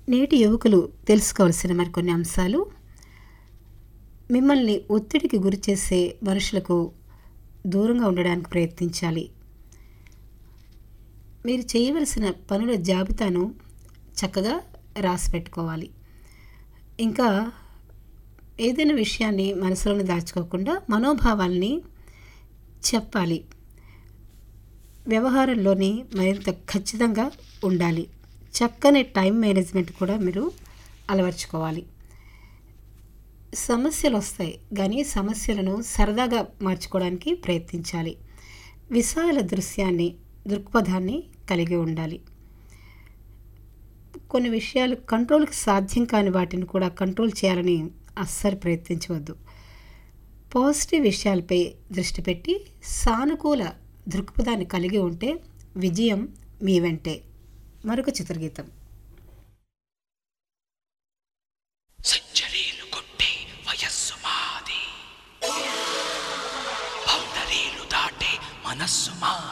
నేటి యువకులు తెలుసుకోవాల్సిన మరికొన్ని అంశాలు మిమ్మల్ని ఒత్తిడికి గురి చేసే మనుషులకు దూరంగా ఉండడానికి ప్రయత్నించాలి మీరు చేయవలసిన పనుల జాబితాను చక్కగా రాసి పెట్టుకోవాలి ఇంకా ఏదైనా విషయాన్ని మనసులోనే దాచుకోకుండా మనోభావాల్ని చెప్పాలి వ్యవహారంలోని మరింత ఖచ్చితంగా ఉండాలి చక్కని టైం మేనేజ్మెంట్ కూడా మీరు అలవర్చుకోవాలి సమస్యలు వస్తాయి కానీ సమస్యలను సరదాగా మార్చుకోవడానికి ప్రయత్నించాలి విశాల దృశ్యాన్ని దృక్పథాన్ని కలిగి ఉండాలి కొన్ని విషయాలు కంట్రోల్కి సాధ్యం కాని వాటిని కూడా కంట్రోల్ చేయాలని అస్సలు ప్రయత్నించవద్దు పాజిటివ్ విషయాలపై దృష్టి పెట్టి సానుకూల దృక్పథాన్ని కలిగి ఉంటే విజయం మీ వెంటే మరొక చిత్రగీతం సెంచరీలు కొట్టే వయస్సు మాది బౌండరీలు దాటే మనస్సు మాది